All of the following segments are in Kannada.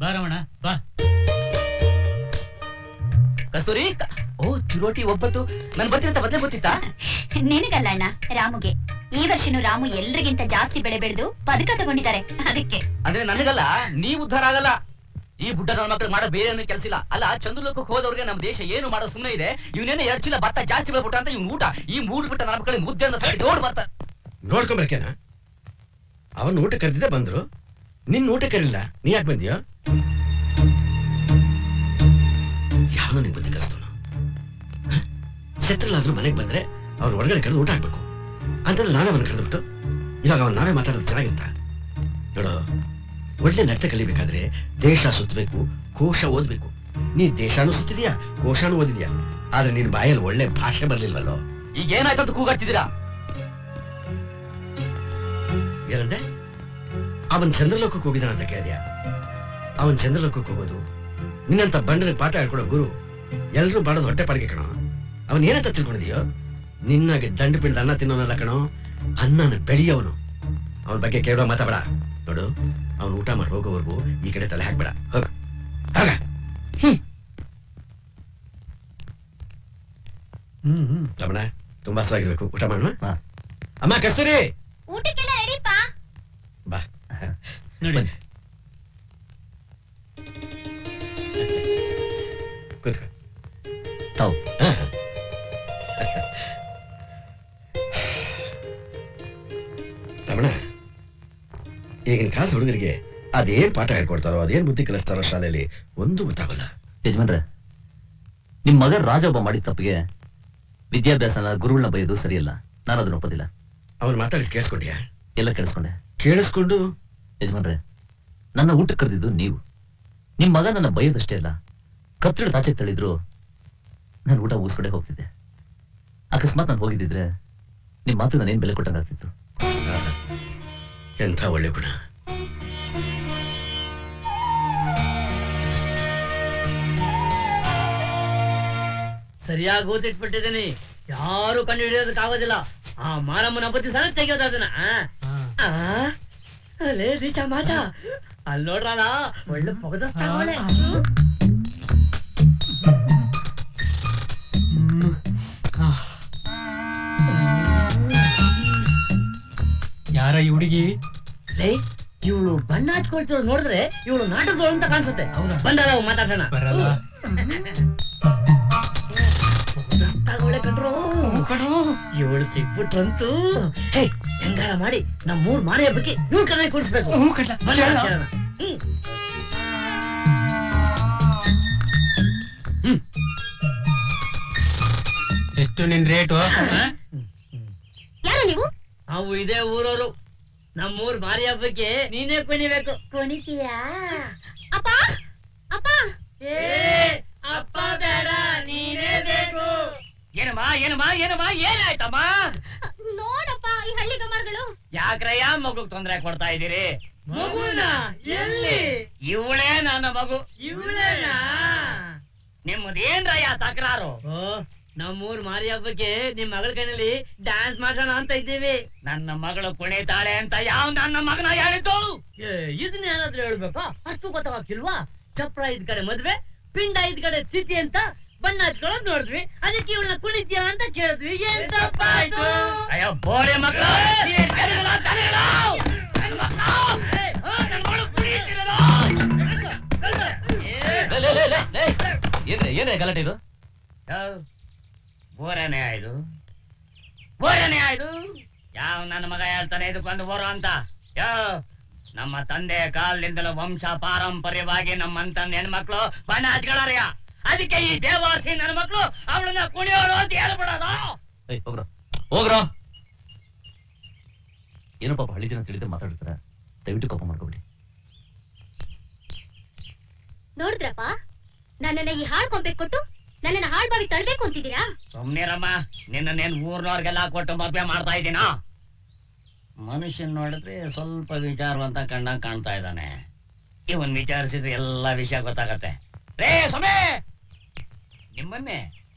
ಬಾ ರಮಣ ಬಾ ಕಸ್ತೂರಿ ಕ- ಓ ಚಿರೋಟಿ ಒಬ್ಬತ್ತು ನನ್ ಬರ್ತೀನಂತ ಮೊದ್ಲೇ ಗೊತ್ತಿತ್ತಾ ನಿನಗಲ್ಲ ಅಣ್ಣ ರಾಮುಗೆ ಈ ವರ್ಷನೂ ರಾಮು ಎಲ್ರಿಗಿಂತ ಜಾಸ್ತಿ ಬೆಳೆ ಬೆಳೆದು ಪದಕ ತಗೊಂಡಿದ್ದಾರೆ ಅದಕ್ಕೆ ಅಂದ್ರೆ ನನಗಲ್ಲ ನೀವ್ ಉದ್ಧಾರ ಆಗಲ್ಲ ಈ ಬುಡ್ಡ ನನ್ನ ಮಕ್ಳು ಮಾಡೋ ಬೇರೆ ಏನು ಕೆಲಸ ಇಲ್ಲ ಅಲ್ಲ ಚಂದ್ರಲೋಕಕ್ಕೆ ಹೋದವ್ರಿಗೆ ನಮ್ಮ ದೇಶ ಏನು ಮಾಡೋ ಸುಮ್ಮನೆ ಇದೆ ಇವನೇನು ಎರಡ್ ಚೀಲ ಭತ್ತ ಜಾಸ್ತಿ ಬೆಳ್ಬಿಟ್ಟ ಅಂತ ಇವ್ನು ಊಟ ಈ ಮೂಡ್ ಬಿಟ್ಟ ನನ್ನ ಮಕ್ಕಳಿಗೆ ಮುದ್ದೆ ಅಂತ ಸಾಕಿ ದೊಡ್ಡ ಬರ್ತಾ ನೋಡ್ಕೊಂಬರ್ಕೇನ ಅವನ್ ಊಟ ಕರೆದಿದ್ದೆ ಬಂದ್ರು ನಿನ್ ಊಟ ಕರಿಲ್ಲ ನೀ ಯಾಕೆ ಬಂದಿಯೋ ಯಾವ ನಿನ್ ಬುದ್ಧಿ ಕಸ್ತವನು ಶತ್ರುಲಾದ್ರೂ ಮನೆಗೆ ಬಂದ್ರೆ ಅವ್ರ ಒಳಗಡೆ ಕರೆದು ಊಟ ಹಾಕ್ಬೇಕು ಅಂತಂದ್ರೆ ನಾವೇ ಅವನ್ ಕರೆದ್ಬಿಟ್ಟು ಇವಾಗ ಅವನ್ ನಾವೇ ಮಾತಾಡೋದು ಚೆನ್ನಾಗಿರುತ್ತಾ ನೋಡು ಒಳ್ಳೆ ನಡತೆ ಕಲಿಬೇಕಾದ್ರೆ ದೇಶ ಸುತ್ತಬೇಕು ಕೋಶ ಓದ್ಬೇಕು ನೀ ದೇಶಾನು ಸುತ್ತಿದ್ಯಾ ಕೋಶಾನು ಓದಿದ್ಯಾ ಆದ್ರೆ ನಿನ್ ಬಾಯಲ್ಲಿ ಒಳ್ಳೆ ಭಾಷೆ ಬರ್ಲಿಲ್ವಲ್ಲೋ ಈಗ ಏನಾಯ್ತು ಅಂತ ಕೂಗಾಡ್ತಿದ್ದೀರಾ ಏನಂದೆ ಅವನ್ ಚಂದ್ರಲೋಕಕ್ಕೆ ಹೋಗಿದ ಅಂತ ಕೇಳಿದ್ಯಾ ಅವನ್ ಚಂದ್ರಲೋಕಕ್ಕೆ ಹೋಗೋದು ನಿನ್ನಂತ ಬಂಡನ ಪಾಠ ಹೇಳ್ಕೊಡೋ ಗುರು ಎಲ್ರೂ ಬಾಡೋದು ಹೊಟ್ಟೆ ಪಾಡಿಗೆ ಕಣೋ ಅವನ್ ಏನಂತ ತಿಳ್ಕೊಂಡಿದ್ಯೋ ನಿನ್ನಾಗೆ ದಂಡ ಪಿಂಡ ಅನ್ನ ತಿನ್ನೋನಲ್ಲ ಕಣೋ ಅನ್ನನ ಬೆಳೆಯೋವನು ಅವನ ಬಗ್ಗೆ ಕೇಳೋ ಮಾತಾಬೇಡ ನೋಡು ಅವನು ಊಟ ಮಾಡಿ ಹೋಗೋವರೆಗೂ ಈ ಕಡೆ ತಲೆ ಹಾಕ್ಬೇಡ ಹೋಗ ಹೋಗ ಹ್ಮ್ ಹ್ಮ್ ರಮಣ ತುಂಬಾ ಹಸುವಾಗಿರ್ಬೇಕು ಊಟ ಮಾಡೋಣ ಹಾ. ಅಮ್ಮ ಕಸ್ತೂರಿ ಊಟಕ್ಕೆಲ್ಲ ರೆಡಿಪಾ ಬಾ ನೋಡಿ ಕೂತ್ಕೊ ತಾವು ರಮಣ ಈಗಿನ ಕಾಲ ಹುಡುಗರಿಗೆ ಅದೇನ್ ಪಾಠ ಹೇಳ್ಕೊಡ್ತಾರೋ ಅದೇನ್ ಬುದ್ಧಿ ಕಲಿಸ್ತಾರೋ ಶಾಲೆಯಲ್ಲಿ ಒಂದು ಗೊತ್ತಾಗಲ್ಲ ಯಜಮಾನ್ರೆ ನಿಮ್ ಮಗ ರಾಜ ಒಬ್ಬ ಮಾಡಿದ ತಪ್ಪಿಗೆ ವಿದ್ಯಾಭ್ಯಾಸನ ಗುರುಗಳನ್ನ ಬೈಯೋದು ಸರಿಯಲ್ಲ ನಾನು ಅದನ್ನ ಒಪ್ಪೋದಿಲ್ಲ ಅವನ್ ಮಾತಾಡಿದ್ ಕೇಳಿಸ್ಕೊಂಡ್ಯಾ ಎಲ್ಲ ಕೇಳಿಸ್ಕೊಂಡೆ ಕೇಳಿಸ್ಕೊಂಡು ಯಜಮಾನ್ರೆ ನನ್ನ ಊಟಕ್ಕೆ ಕರೆದಿದ್ದು ನೀವು ನಿಮ್ ಮಗ ನನ್ನ ಬೈಯೋದಷ್ಟೇ ಅಲ್ಲ ಕತ್ತಿಡ ಆಚೆಗೆ ತಳಿದ್ರು ನಾನು ಊಟ ಮುಗಿಸ್ಕೊಂಡೆ ಹೋಗ್ತಿದ್ದೆ ಅಕಸ್ಮಾತ್ ನಾನು ಹೋಗಿದ್ದಿದ್ರೆ ನಿಮ್ ಮಾತು ನಾನು ಏನ್ ಬೆಲೆ ಕೊಟ್ಟಂಗಾಗ್ತಿತ್ತು ಆಹಾ, ಎಂಥ ಒಳ್ಳೆ ಗುಣ ಸರಿಯಾಗಿ ಓದಿಟ್ಬಿಟ್ಟಿದ್ದೀನಿ ಯಾರು ಕಂಡು ಹಿಡಿಯೋದಕ್ಕಾಗೋದಿಲ್ಲ ಆ ಮಾರಮ್ಮನ ಬತ್ತಿ ಸಲ ತೆಗಿಯೋದು ಅದನ್ನ ಆ? ಆ? ಅಲ್ಲೇ ಬೀಚ ಮಾಚ ಅಲ್ಲಿ ನೋಡ್ರಲ್ಲ ಒಳ್ಳೆ ಪೊಗದಸ್ತಾವಳೆ ಯಾರ ಈ ಹುಡುಗಿ ಲೇ ಇವಳು ಬಣ್ಣ ಹಚ್ಕೊಳ್ತಿರೋದು ನೋಡಿದ್ರೆ ಇವಳು ನಾಟಕದವಳು ಅಂತ ಕಾಣಿಸುತ್ತೆ ಹೌದಾ? ಬಂದಳ ಮಾತಾಡ್ಸೋಣ ಬರಲ್ಲ ಪೊಗದಸ್ತಾವಳೆ ಕಣ್ರು ಇವಳು ಸಿಕ್ಬಿಟ್ರಂತೂ ಹೇ ಹೆಂಗಾರ ಮಾಡಿ ನಮ್ ಮೂರ್ ಮಾರಿ ಹಬ್ಬಕ್ಕೆ ಇವ್ರ ಕಡೆ ಕೂಡಿಸ್ಬೇಕು ಹ್ಞೂ ಕಡ್ಲ, ಬನ್ನಿ, ಕೇಳಲ್ಲ. ಕೇಳೋಣ. ಹ್ಮ್. ಎಷ್ಟು ನಿನ್ ರೇಟು ಯಾರು ನೀವು ನಾವು ಇದೇ ಊರವರು ನಮ್ಮೂರ್ ಮಾರಿ ಹಬ್ಬಕ್ಕೆ ನೀನೇ ಕುಣಿಬೇಕು ಕುಣಿತೀಯಾ ಅಪ್ಪ ಅಪ್ಪ ಏ ಅಪ್ಪ ಬೇಡ ನೀನೇ ಬೇಕು ಏನಮ್ಮ ಏನಮ್ಮ ಏನಮ್ಮ ಏನಾಯ್ತಮ್ಮ ನೋಡಪ್ಪ ಈ ಹಳ್ಳಿ ಗಮಾರ್ಗಳು ಯಾಕ್ರಯ್ಯ ಮಗುಗ್ ತೊಂದರೆ ಕೊಡ್ತಾ ಇದ್ದೀರಿ ಮಗುನ ಎಲ್ಲಿ ಇವಳೇ ನನ್ನ ಮಗು ಇವಳೇನಾ ನಿಮ್ಮದೇನ್ರಯ್ಯ ತಕರಾರು ಓ ನಮ್ಮೂರ್ ಮಾರಿ ಹಬ್ಬಕ್ಕೆ ನಿಮ್ ಮಗಳ ಕೈನಲ್ಲಿ ಡ್ಯಾನ್ಸ್ ಮಾಡೋಣ ಅಂತ ಇದ್ದೀವಿ ನನ್ನ ಮಗಳು ಕುಣಿತಾಳೆ ಅಂತ ಯಾವ ನನ್ನ ಮಗನ ಹೇಳಿತು ಏ, ಇದನ್ನ ಯಾರಾದ್ರೂ ಹೇಳ್ಬೇಕಾ ಅಷ್ಟು ಗೊತ್ತಾಗಿಲ್ವಾ ಚಪ್ರ ಇದ್ ಕಡೆ ಮದ್ವೆ ಪಿಂಡ ಇದ್ ಕಡೆ ಸ್ಥಿತಿ ಅಂತ ಬಣ್ಣ ಹಚ್ಕೊಳ್ಳೋದ್ ನೋಡಿದ್ವಿ ಅದಕ್ಕೆ ಇವಳನ್ನ ಕುಣಿತೀಯ ಅಂತ ಕೇಳಿದ್ವಿ ಏನ್ ತಪ್ಪಾಯ್ತು ಅಯ್ಯೋ ಬೋರೆ ಮಕ್ಕಳು ನೀವೇನ್ ಕರಿಗಳ ತಲೆಗಳ? ನನ್ನ ಮಕ್ಳು! ಆ, ನನ್ನ ಮಗಳು ಕುಣಿತಿರಲ್ಲ! ಲೇ, ಲೇ, ಲೇ, ಲೇ, ಲೇ. ಏನ್ರೆ ಏನ್ರೆ ಗಲಾಟೆ ಇದು ಬೋರನೆ ಆಯ್ದು ಬೋರನೆ ಆಯ್ದು ಯಾವ ನನ್ನ ಮಗ ಹೇಳ್ತಾನೆ ಇದಕ್ಕೊಂದು ಬೋರ ಅಂತ ಯೋ ನಮ್ಮ ತಂದೆ ಕಾಲದಿಂದಲೂ ವಂಶ ಪಾರಂಪರ್ಯವಾಗಿ ನಮ್ಮಂತ ಹೆಣ್ಮಕ್ಳು ಬಣ್ಣ ಹಚ್ಕೊಳ್ಳಾರ್ಯ ಅದಕ್ಕೆ ಈ ದೇವಾಸಿ ನನ್ನ ಮಕ್ಳು ಅವಳನ್ನ ಕುಣಿಯೋಳು ಅಂತ ಹೇಳ್ಬಿಡೋದು ಹೋಗ್ರ ಹೋಗ್ರ ಏನೋ ಪಾಪ ಹಳ್ಳಿ ಜನ ತಿಳಿದ್ರೆ ಮಾತಾಡ್ತಾರೆ ದಯವಿಟ್ಟು ಕೋಪ ಮಾಡ್ಕೊಬಿಡಿ ನೋಡಿದ್ರಪ್ಪ ನನ್ನನ್ನ ಈ ಹಾಳ್ ಕೊಂಬೆ ಕೊಟ್ಟು ನನ್ನನ್ನ ಹಾಳ್ ಬಾವಿ ತಳ್ಬೇಕು ಅಂತಿದ್ದೀರಾ ಸುಮ್ನಿರಮ್ಮ ನಿನ್ನೇನ್ ಊರ್ನವ್ರಿಗೆಲ್ಲ ಕೊಟ್ಟು ಮದ್ವೆ ಮಾಡ್ತಾ ಇದ್ದೀನಾ ಮನುಷ್ಯನ್ ನೋಡಿದ್ರೆ ಸ್ವಲ್ಪ ವಿಚಾರವಂತ ಕಂಡಂಗ್ ಕಾಣ್ತಾ ಇದ್ದಾನೆ ಇವನ್ ವಿಚಾರಿಸಿದ್ರೆ ಎಲ್ಲ ವಿಷಯ ಗೊತ್ತಾಗತ್ತೆ ರೇ ಸಮೇ ನಿಮ್ಮನ್ನೇ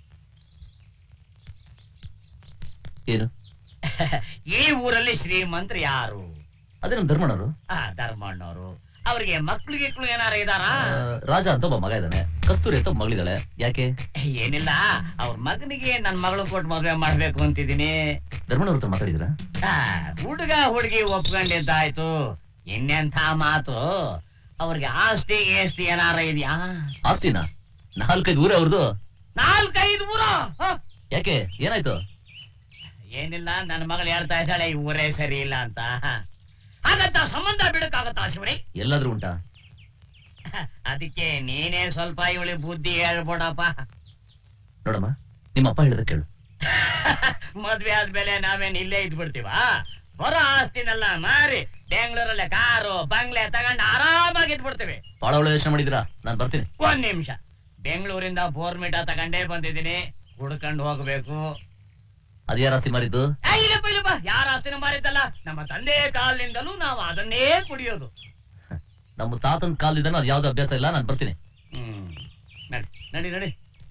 ಏನು ಈ ಊರಲ್ಲಿ ಶ್ರೀಮಂತರು ಯಾರು ಅದೇ ನಮ್ ಧರ್ಮಣ್ಣವರು ಆ ಧರ್ಮಣ್ಣವರು ಅವ್ರಿಗೆ ಮಕ್ಳು ಗಿಕ್ಳು ಏನಾರ ಇದಾರಾ ಆ, ರಾಜ ಅಂತ ಒಬ್ಬ ಮಗ ಇದ್ದಾನೆ ಕಸ್ತೂರಿ ಅಂತ ಒಬ್ಬ ಮಗಳಿದ್ದಾಳೆ ಯಾಕೆ ಏನಿಲ್ಲ ಅವ್ರ ಮಗನಿಗೆ ನನ್ ಮಗಳು ಕೊಟ್ಟು ಮದ್ವೆ ಮಾಡ್ಬೇಕು ಅಂತಿದೀನಿ ಧರ್ಮಣ್ಣವ್ರ ಹತ್ರ ಮಾತಾಡಿದ್ರ ಆ, ಹುಡುಗ ಹುಡುಗಿ ಒಪ್ಕೊಂಡಿದ್ದಾಯ್ತು ಇನ್ನೆಂಥ ಮಾತು ಅವ್ರಿಗೆ ಆಸ್ತಿ ಗೀಸ್ತಿ ಏನಾರ ಇದೆಯಾ ಆಸ್ತಿನ ನಾಲ್ಕೈದು ಊರೇ ಅವ್ರದ್ದು ನಾಲ್ಕೈದು ಊರ ಯಾಕೆ ಏನಾಯ್ತು ಏನಿಲ್ಲ ನನ್ನ ಮಗಳು ಹೇಳ್ತಾ ಇದ್ದಾಳೆ ಈ ಊರೇ ಸರಿ ಇಲ್ಲ ಅಂತ ಹಾಗಂತ ಸಂಬಂಧ ಬಿಡಕ್ಕಾಗತ್ತಾ ಶಿವಳಿ ಎಲ್ಲಾದ್ರೂ ಉಂಟಾ ಅದಕ್ಕೆ ನೀನೇ ಸ್ವಲ್ಪ ಇವಳಿ ಬುದ್ಧಿ ಹೇಳ್ಬೋಡಪ್ಪ ನೋಡಮ್ಮ ನಿಮ್ಮ ಅಪ್ಪ ಹೇಳಿದ ಕೇಳು ಮದ್ವೆ ಆದ್ಮೇಲೆ ನಾವೇನ್ ಇಲ್ಲೇ ಇದ್ಬಿಡ್ತೀವ ಹೊರ ಆಸ್ತಿನೆಲ್ಲ ಮಾರಿ ಬೆಂಗಳೂರಲ್ಲೇ ಕಾರು ಬಂಗ್ಲೆ ತಗೊಂಡು ಆರಾಮಾಗಿ ಇದ್ಬಿಡ್ತೀವಿ ಬಹಳ ಒಳ್ಳೆ ಯೋಚನೆ ಮಾಡಿದಿರಾ ನಾನ್ ಬರ್ತೀನಿ ಒಂದ್ ನಿಮಿಷ ಬೆಂಗಳೂರಿಂದ ಫೋರ್ ಮೀಟ ತಗೊಂಡೇ ಬಂದಿದ್ದೀನಿ ಹುಡ್ಕೊಂಡು ಹೋಗ್ಬೇಕು ಅದ್ಯಾರ ಆಸ್ತಿ ಮಾರಿದ್ದು ಏ, ಇಲ್ಲಪ್ಪ ಇಲ್ಲಪ್ಪ ಯಾರ ಆಸ್ತಿನ ಮಾರಿದ್ದಲ್ಲ ನಮ್ಮ ತಂದೆ ಕಾಲಿನಿಂದಲೂ ನಾವು ಅದನ್ನೇ ಕುಡಿಯೋದು ನಮ್ಮ ತಾತನ ಕಾಲದಿಂದ ಅದು ಯಾವ್ದು ಅಭ್ಯಾಸ ಇಲ್ಲ ನಾನು ಬರ್ತೀನಿ ಹ್ಮ್ ನಡಿ ನಡಿ ನಡಿ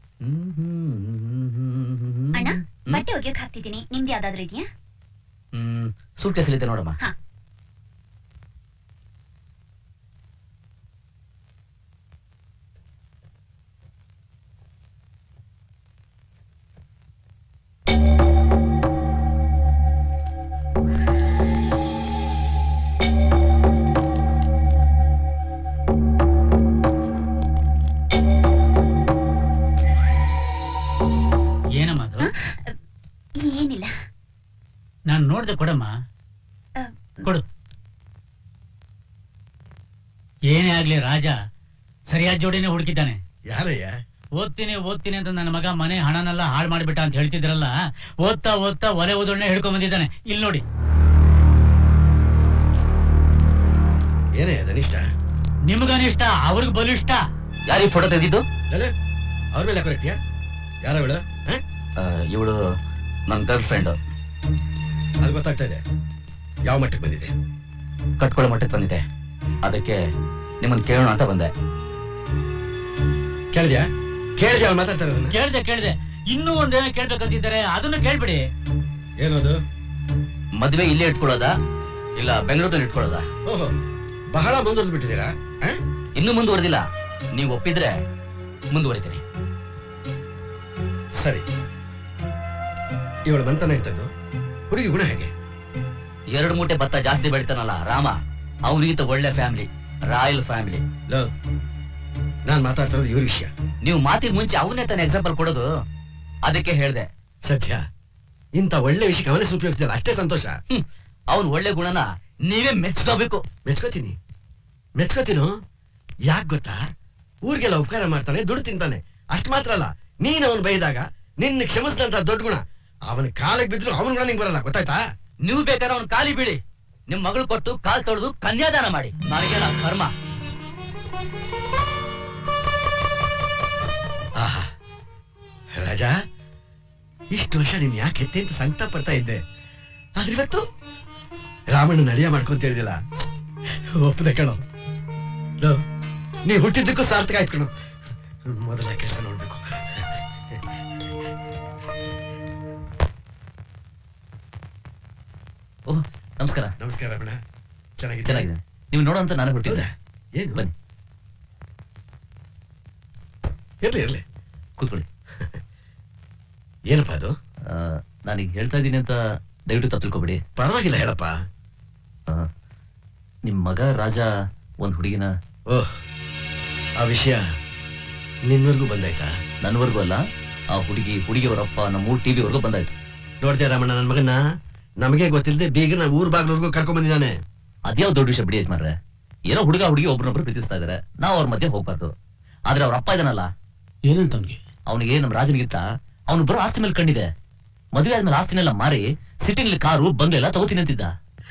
ಅಣ್ಣ ಬಟ್ಟೆ ಒಗೆಯಕ್ ಹಾಕ್ತಿದ್ದೀನಿ ನಿಮ್ದು ಯಾವ್ದಾದ್ರು ಇದೆಯಾ ಹ್ಮ್ ಸೂಟ್ ಕೇಸ್ ಐತೆ ನೋಡಮ್ಮ ಹಾ. ಏನಮ್ಮ ಅದು ಏನಿಲ್ಲ ನಾನ್ ನೋಡ್ದೆ ಕೊಡಮ್ಮ ಆ, ಕೊಡು ಏನೇ ಆಗ್ಲಿ ರಾಜ ಸರಿಯಾದ ಜೋಡಿನೇ ಹುಡುಕಿದ್ದಾನೆ ಯಾರಯ್ಯ ಓದ್ತೀನಿ ಓದ್ತೀನಿ ಅಂತ ನನ್ನ ಮಗ ಮನೆ ಹಣನೆಲ್ಲ ಹಾಳು ಮಾಡ್ಬಿಟ್ಟ ಅಂತ ಹೇಳ್ತಿದ್ರಲ್ಲ ಓದ್ತಾ ಓದ್ತಾ ಒಲೆ ಓದೋಣೆ ಹಿಡ್ಕೊಂಡ್ ಬಂದಿದ್ದಾನೆ ಇಲ್ಲಿ ನೋಡಿ ಏನೇ ಅದನಿಷ್ಟ ನಿಮ್ಗನಿಷ್ಟ ಅವ್ರಿಗೆ ಬಲಿಷ್ಟ ಯಾರೀ ಫೋಟೋ ತೆಗೆದಿದ್ದು ಅವ್ರ ಮೇಲೆ ಕೊರಕ್ತಿಯಾ ಯಾರ ಅವಳು ಇವಳು ನನ್ನ ಗರ್ಲ್ ಫ್ರೆಂಡ್ ಅದು ಗೊತ್ತಾಗ್ತಾ ಇದೆ ಯಾವ ಮಟ್ಟಕ್ಕೆ ಬಂದಿದೆ ಕಟ್ಕೊಳ್ಳೋ ಮಟ್ಟಕ್ಕೆ ಬಂದಿದೆ ಅದಕ್ಕೆ ನಿಮ್ಮನ್ನ ಕೇಳೋಣ ಅಂತ ಬಂದೆ ಕೇಳಿದ್ಯಾ ಕೇಳಿದ್ಯಾ ಅವ್ಳು ಮಾತಾಡ್ತಾ ಇರೋದನ್ನ ಕೇಳ್ದೆ ಕೇಳ್ದೆ ಇನ್ನೂ ಒಂದೇನೋ ಕೇಳ್ಬೇಕಂತಿದ್ದಾರೆ ಅದನ್ನು ಕೇಳ್ಬಿಡಿ ಏನದು ಮದ್ವೆ ಇಲ್ಲೇ ಇಟ್ಕೊಳ್ಳೋದಾ ಇಲ್ಲ ಬೆಂಗಳೂರಲ್ಲಿ ಇಟ್ಕೊಳ್ಳೋದಾ ಓಹೋ ಬಹಳ ಮುಂದುವರೆದು ಬಿಟ್ಟಿದ್ದೀರಾ ಆ? ಇನ್ನೂ ಮುಂದುವರೆದಿಲ್ಲ ನೀವು ಒಪ್ಪಿದ್ರೆ ಮುಂದುವರಿತೀನಿ ಸರಿ ಇವಳು ಬಂತಾನೆ ಇದ್ದದ್ದು ಹುಡುಗಿ ಗುಣ ಹೇಗೆ ಎರಡು ಮೂಟೆ ಭತ್ತ ಜಾಸ್ತಿ ಬೆಳಿತಾನಲ್ಲ ರಾಮ ಅವನಿಗಿಂತ ಒಳ್ಳೆ ಫ್ಯಾಮಿಲಿ ರಾಯಲ್ ಫ್ಯಾಮಿಲಿ ಲೋ ನಾನ್ ಮಾತಾಡ್ತಾ ಇರೋದು ಇವ್ರ ವಿಷಯ ನೀವು ಮಾತಿಗೆ ಮುಂಚೆ ಅವನೇ ತಾನೇ ಎಕ್ಸಾಂಪಲ್ ಕೊಡೋದು ಅದಕ್ಕೆ ಹೇಳ್ದೆ ಸತ್ಯ ಇಂಥ ಒಳ್ಳೆ ವಿಷಯಕ್ಕೆ ಅವನೇ ಉಪಯೋಗಿಸ್ತಿಲ್ಲ ಅಷ್ಟೇ ಸಂತೋಷ ಅವನ್ ಒಳ್ಳೆ ಗುಣನ ನೀವೇ ಮೆಚ್ಕೋಬೇಕು ಮೆಚ್ಕೋತೀನಿ ಮೆಚ್ಕೋತೀನು ಯಾಕ್ ಗೊತ್ತಾ ಊರಿಗೆಲ್ಲ ಉಪಕಾರ ಮಾಡ್ತಾನೆ ದುಡ್ಡು ತಿಂತಾನೆ ಅಷ್ಟ್ ಮಾತ್ರ ಅಲ್ಲ ನೀನ್ ಅವನ್ ಬೈದಾಗ ನಿನ್ನ ಕ್ಷಮಿಸಿದಂತ ದೊಡ್ಡ ಗುಣ ಅವನ ಕಾಲಿಗೆ ಬಿದ್ರು ಅವನ ಗುಣ ನಿಂಗೆ ಬರಲ್ಲ ಗೊತ್ತಾಯ್ತಾ ನೀವು ಬೇಕಾದ್ರೆ ಅವ್ನ ಕಾಲಿ ಬೀಳಿ ನಿಮ್ ಮಗಳು ಕೊಟ್ಟು ಕಾಲ್ ತೊಳೆದು ಕನ್ಯಾದಾನ ಮಾಡಿ ನನಗೆಲ್ಲ ಕರ್ಮ ಆಹಾ ರಾಜಾ ಇಷ್ಟು ವರ್ಷ ನೀನ್ ಯಾಕೆ ಹೆತ್ತೆ ಅಂತ ಸಂಕಟ ಪಡ್ತಾ ಇದ್ದೆ ಆದ್ರೆ ಇವತ್ತು ರಾಮಣ್ಣನ ಅಳಿಯ ಮಾಡ್ಕೊಂತ ಹೇಳಿದಿಲ್ಲ ಒಪ್ಪದೆ ಕಣೋ ಲೋ, ನೀ ಹುಟ್ಟಿದ್ದಕ್ಕೂ ಸಾರ್ಥಕ ಆಯ್ತು ಕಣೋ ಮೊದಲ ಕೆಲಸ ನೋಡ್ಬೇಕು ಓಹ್ ನಮಸ್ಕಾರ ನಮಸ್ಕಾರ ರಮಣ ಚೆನ್ನಾಗಿದೆ ಚೆನ್ನಾಗಿದೆ ನೀವು ನೋಡೋಂತ ನಾನು ಹುಟ್ಟಿದ್ದೆ ಏನು ಬನ್ನಿ ಇರ್ಲಿ ಇರ್ಲಿ ಕೂತ್ಕೊಳ್ಳಿ ಏನಪ್ಪ ಅದು ಆ, ನಾನೀಗ ಹೇಳ್ತಾ ಇದ್ದೀನಿ ಅಂತ ದಯವಿಟ್ಟು ತಪ್ಪು ತಿಳ್ಕೊಬೇಡಿ ಪರವಾಗಿಲ್ಲ ಹೇಳಪ್ಪ ಆ, ನಿಮ್ ಮಗ ರಾಜ ಒಂದ್ ಹುಡುಗಿನ ಓಹ್ ಆ ವಿಷಯ ನಿನ್ವರ್ಗೂ ಬಂದಾಯ್ತಾ ನನ್ವರ್ಗೂ ಅಲ್ಲ ಆ ಹುಡುಗಿ ಹುಡುಗಿಯವರಪ್ಪ ನಮ್ಮ ಊರ್ ಟಿವಿ ವರ್ಗೂ ಬಂದಾಯ್ತು ನೋಡ್ತೀಯ ರಾಮಣ್ಣ ನನ್ನ ಮಗನ್ನ ನಮಗೆ ಗೊತ್ತಿಲ್ಲದೆ ಬೀಗ ನಾವು ಊರ್ ಬಾಗ್ಲವರೆಗೂ ಕರ್ಕೊಂಡ್ ಬಂದಿದ್ದಾನೆ ಅದ್ಯಾವ ದೊಡ್ಡ ವಿಷಯ ಬಿಡಿ ಯಜಮಾನ್ರೆ ಏನೋ ಹುಡುಗ ಹುಡುಗಿ ಒಬ್ರನ್ನೊಬ್ರು ಪ್ರೀತಿಸ್ತಾ ಇದಾರೆ ನಾವು ಅವ್ರ ಮಧ್ಯೆ ಹೋಗ್ಬಾರ್ದು ಆದ್ರೆ ಅವ್ರ ಅಪ್ಪ ಇದಾನಲ್ಲ ಏನಂತ ಅವ್ನಿಗೆ ಅವನಿಗೆ ನಮ್ ರಾಜನಿಗಿಂತ ಅವನು ಬರೋ ಆಸ್ತಿ ಮೇಲೆ ಕಂಡಿದೆ ಮದುವೆ ಆದ್ಮೇಲೆ ಆಸ್ತಿನೆಲ್ಲ ಮಾರಿ ಸಿಟಿನಲ್ಲಿ ಕಾರು ಬಂಗ್ಲೆ ಎಲ್ಲ ತಗೋತೀನಿ ಅಂತಿದ್ದ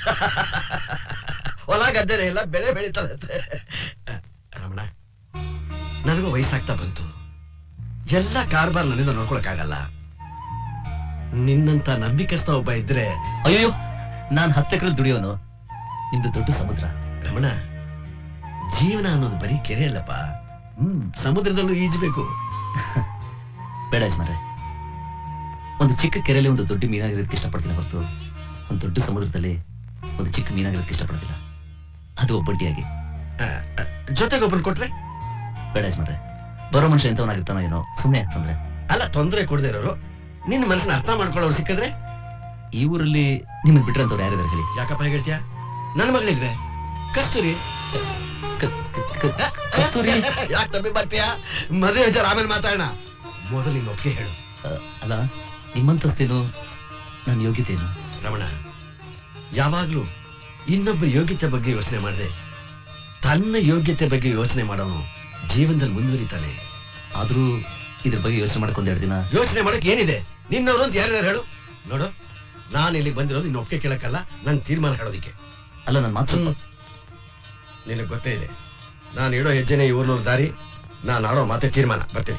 ಹೊಲ ಗದ್ದೆನೆ ಎಲ್ಲ ಬೆಳೆ ಬೆಳೀತದಂತೆ ರಮಣ ನನಗೂ ವಯಸ್ಸಾಗ್ತಾ ಬಂತು ಎಲ್ಲ ಕಾರ್ಬಾರ್ ನನ್ನಿಂದ ನೋಡ್ಕೊಳಕ್ಕಾಗಲ್ಲ ನಿನ್ನಂತ ನಂಬಿಕಸ್ತ ಒಬ್ಬ ಇದ್ರೆ ಅಯ್ಯೋ ನಾನ್ ಹತ್ತೆಕರಲ್ಲಿ ದುಡಿಯೋನು ನಿಮ್ದು ದೊಡ್ಡ ಸಮುದ್ರ ರಮಣ ಜೀವನ ಅನ್ನೋದು ಬರೀ ಕೆರೆ ಅಲ್ಲಪ್ಪ ಹ್ಮ್ ಸಮುದ್ರದಲ್ಲೂ ಈಜಬೇಕು ಬೇಡ ಯಜಮಾನ್ರೆ ಒಂದು ಚಿಕ್ಕ ಕೆರೆಯಲ್ಲಿ ಒಂದು ದೊಡ್ಡ ಮೀನಾಗಿರೋದಕ್ಕೆ ಇಷ್ಟಪಡ್ತೀನಿ ಹೊರತು ಒಂದು ದೊಡ್ಡ ಸಮುದ್ರದಲ್ಲಿ ಒಂದು ಚಿಕ್ಕ ಮೀನಾಗಿರೋದಕ್ಕೆ ಇಷ್ಟಪಡ್ತಿಲ್ಲ ಅದು ಒಬ್ಬಟ್ಟಿಯಾಗಿ ಆ, ಆ, ಜೊತೆಗೆ ಒಬ್ಬನ್ ಕೊಟ್ರೆ ಬೇಡ ಯಜಮಾನ್ರೆ ಬರೋ ಮನುಷ್ಯ ಎಂತವನಾಗಿರ್ತಾನೋ ಏನೋ ಸುಮ್ಮನೆ ಅಂತಂದ್ರೆ ಅಲ್ಲ ತೊಂದರೆ ಕೊಡದೆ ಇರೋರು ನಿನ್ನ ಮನಸ್ಸನ್ನ ಅರ್ಥ ಮಾಡ್ಕೊಳ್ಳೋರು ಸಿಕ್ಕಿದ್ರೆ ಈ ಊರಲ್ಲಿ ನಿಮ್ಮನ್ನ ಬಿಟ್ರಂತವ್ರು ಯಾರಿದಾರೆ ಹೇಳಿ ಯಾಕಪ್ಪ ಹೇಳ್ತೀಯ ನನ್ನ ಮಗಳಿಲ್ವೇ ಕಸ್ತೂರಿ ಕ- ಕ- ಕ- ಕಸ್ತೂರಿ ಯಾಕೆ ತಪ್ಪಿ ಬರ್ತೀಯಾ ಮದುವೆ ವಿಚಾರ ಆಮೇಲೆ ಮಾತಾಡೋಣ ಮೊದಲು ನಿನ್ನ ಒಪ್ಪಿಗೆ ಹೇಳು ಆ, ಅಲ್ಲ ನಿಮ್ಮಂತಸ್ತೇನು ನನ್ನ ಯೋಗ್ಯತೆನು ರಮಣ ಯಾವಾಗ್ಲೂ ಇನ್ನೊಬ್ಬರ ಯೋಗ್ಯತೆ ಬಗ್ಗೆ ಯೋಚನೆ ಮಾಡದೆ ತನ್ನ ಯೋಗ್ಯತೆ ಬಗ್ಗೆ ಯೋಚನೆ ಮಾಡೋನು ಜೀವನದಲ್ಲಿ ಮುಂದುವರಿತಾನೆ ಆದ್ರೂ ಇದ್ರ ಬಗ್ಗೆ ಯೋಚನೆ ಮಾಡಕ್ ಒಂದೆರಡು ದಿನ ಯೋಚನೆ ಮಾಡಕ್ ಏನಿದೆ ನಿನ್ನವರು ಅಂತ ಯಾರ್ಯಾರು ಹೇಳು ನೋಡು ನಾನು ಇಲ್ಲಿ ಬಂದಿರೋದು ನಿನ್ನ ಒಪ್ಪಿಗೆ ಕೇಳಕ್ಕಲ್ಲ ನನ್ ತೀರ್ಮಾನ ಹೇಳೋದಿಕ್ಕೆ ಅಲ್ಲ ನನ್ನ ಮಾತು ಸ್ವಲ್ಪ ನಿನಗೆ ಗೊತ್ತೇ ಇದೆ ನಾನು ಇಡೋ ಹೆಜ್ಜೆನೆ ಈ ಊರ್ನೂರು ದಾರಿ ನಾನು ಆಡೋ ಮಾತೆ ತೀರ್ಮಾನ ಬರ್ತೀನಿ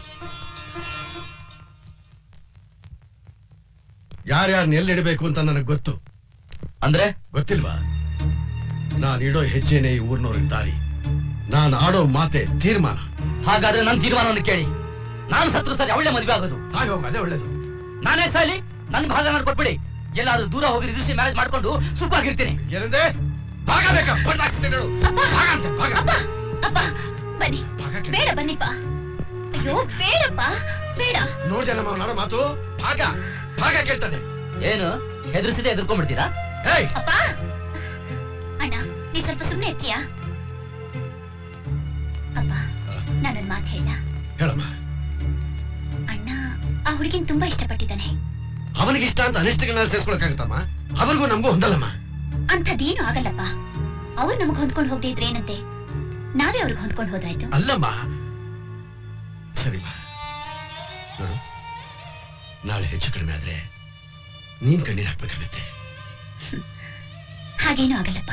ಯಾರ್ಯಾರನ್ನ ಎಲ್ಲಿಡಬೇಕು ಅಂತ ನನಗೆ ಗೊತ್ತು ಅಂದ್ರೆ ಗೊತ್ತಿಲ್ವಾ ನಾನು ಇಡೋ ಹೆಜ್ಜೆನೆ ಈ ಊರ್ನವ್ರಿಗೆ ದಾರಿ ನಾನು ಆಡೋ ಮಾತೆ ತೀರ್ಮಾನ ಹಾಗಾದ್ರೆ ನನ್ನ ತೀರ್ಮಾನವನ್ನು ಕೇಳಿ ನಾನು ಸತ್ರು ಸರಿ ಅವಳೆ ಮದುವೆ ಆಗೋದು ತಾಯಿ ಹೋಗ ಅದೇ ಒಳ್ಳೇದು ನಾನೇ ಸಾಯ್ಲಿ ನನ್ನ ಭಾಗ ನಾನು ಕೊಟ್ಬಿಡಿ ಎಲ್ಲಾದ್ರೂ ದೂರ ಹೋಗಿ ರಿಜಿಸ್ಟ್ರಿ ಮ್ಯಾರೇಜ್ ಮಾಡ್ಕೊಂಡು ಸುಖವಾಗಿರ್ತೀನಿ ಏನಂದೆ ಭಾಗ ಬೇಕಾ ಹೊಡ್ದಾಕ್ತೀನಿ ನೋಡು. ಭಾಗ ಅಂತೆ, ಭಾಗ. ಅಪ್ಪ ಬನ್ನಿ ಭಾಗ ಕೇಳು. ಬೇಡ ಬನ್ನಿಪ್ಪ ಅಯ್ಯೋ ಬೇಡಪ್ಪ ಬೇಡ ನೋಡ್ದೆ ನಮ್ಮ ನಾಡೋ ಮಾತು ಭಾಗ ಭಾಗ ಕೇಳ್ತಾನೆ ಏನು ಹೆದರ್ಸಿದೆ ಎದುರ್ಕೊಂಡ್ಬಿಡ್ತೀರಾ ಏಯ್ ಅಪ್ಪ ಅಣ್ಣ ನೀ ಸ್ವಲ್ಪ ಸುಮ್ನೆ ಇರ್ತೀಯಾ ಅಪ್ಪ ನಾನೊಂದ್ ಮಾತು ಹೇಳ ಹೇಳಮ್ಮ ಅಣ್ಣ ಆ ಹುಡುಗಿನ ತುಂಬಾ ಇಷ್ಟಪಟ್ಟಿದ್ದಾನೆ ಅವನಿಗೆ ಇಷ್ಟ ಅಂತ ಅನಿಷ್ಟಗಳನ್ನ ಸೇರ್ಸ್ಕೊಳಕ್ಕಾಗತ್ತಮ್ಮ ಅವ್ರಿಗೂ ನಮಗೂ ಹೊಂದಲ್ಲಮ್ಮ ಅಂಥದ್ದೇನು ಆಗಲ್ಲಪ್ಪ ಅವ್ರು ನಮಗ್ ಹೊಂದ್ಕೊಂಡು ಹೋಗದೆ ಇದ್ರೆ ಏನಂತೆ ನಾವೇ ಅವ್ರಿಗೆ ಹೊಂದ್ಕೊಂಡು ಹೋದ್ರಾಯ್ತು ಅಲ್ಲಮ್ಮ ಸರಿಮ್ಮ ನೋಡು ನಾಳೆ ಹೆಚ್ಚು ಕಡಿಮೆ ಆದ್ರೆ ನೀನ್ ಕಣ್ಣೀರ್ ಹಾಕ್ಬೇಕಾಗತ್ತೆ ಹಾಗೇನೂ ಆಗಲ್ಲಪ್ಪ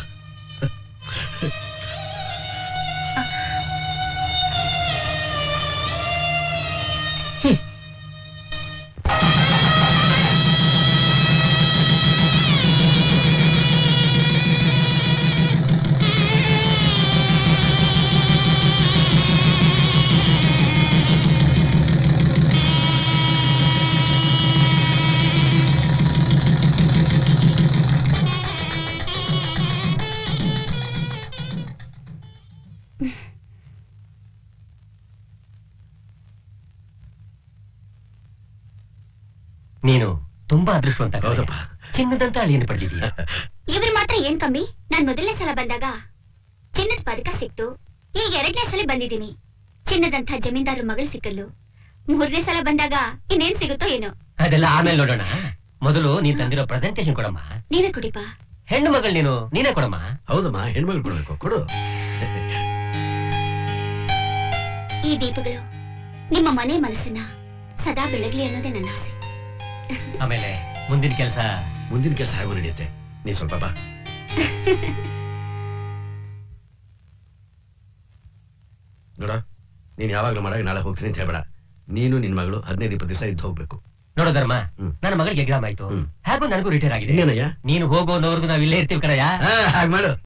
ನೀನು ತುಂಬಾ ಅದೃಷ್ಟವಂತ ಹೌದಪ್ಪ ಚಿನ್ನದಂತ ಅಳಿಯನ್ನು ಪಡೆದಿದೀಯ ಇವ್ರು ಮಾತ್ರ ಏನ್ ಕಮ್ಮಿ ನಾನ್ ಮೊದಲನೇ ಸಲ ಬಂದಾಗ ಚಿನ್ನದ ಪದಕ ಸಿಕ್ತು ಈಗ ಎರಡನೇ ಸಲ ಬಂದಿದ್ದೀನಿ ಚಿನ್ನದಂತ ಜಮೀನ್ದಾರ ಮಗಳು ಸಿಕ್ಕಲ್ಲು ಮೂರನೇ ಸಲ ಬಂದಾಗ ಇನ್ನೇನ್ ಸಿಗುತ್ತೋ ಏನೋ ಅದೆಲ್ಲ ಆಮೇಲೆ ನೋಡೋಣ ಮೊದಲು ನೀನ್ ತಂದಿರೋ ಪ್ರೆಸೆಂಟೇಶನ್ ಕೊಡಮ್ಮ ನೀವೇ ಕುಡಿಪ ಹೆಣ್ಣು ಮಗಳು ನೀನು ನೀನೇ ಕೊಡಮ್ಮ ಹೌದಮ್ಮ ಹೆಣ್ಮಗಳು ಕೊಡ್ಬೇಕು ಕೊಡು ಈ ದೀಪಗಳು ನಿಮ್ಮ ಮನೆ ಮನಸ್ಸನ್ನ ಸದಾ ಬೆಳಗ್ಲಿ ಅನ್ನೋದೇ ನನ್ನ ಆಸೆ ಆಮೇಲೆ ಮುಂದಿನ ಕೆಲಸ ಮುಂದಿನ ಕೆಲಸ ಹೇಗೋ ನಡೆಯುತ್ತೆ ನೀ ಸ್ವಲ್ಪ ಬಾ ನೋಡ ನೀನ್ ಯಾವಾಗ್ಲೂ ಮಾಡಾಗ ನಾಳೆ ಹೋಗ್ತೀನಿ ಅಂತ ಹೇಳ್ಬೇಡ ನೀನು ನಿನ್ ಮಗಳು ಹದಿನೈದು ಇಪ್ಪತ್ತು ದಿವಸ ಇದ್ದು ಹೋಗ್ಬೇಕು ನೋಡೋ ಧರ್ಮ ಹ್ಮ್. ನನ್ನ ಮಗಳಿಗೆ ಎಕ್ಸಾಮ್ ಆಯ್ತು ಹ್ಮ್. ಹಾಗೂ ನನಗೂ ರಿಟೈರ್ ಆಗಿದೆ ಇನ್ನೇನಯ್ಯ ನೀನು ಹೋಗೋವರೆಗೂ ನಾವ್ ಇಲ್ಲೇ ಇರ್ತೀವಿ ಕಣಯ್ಯ ಹಾಗೆ ಮಾಡು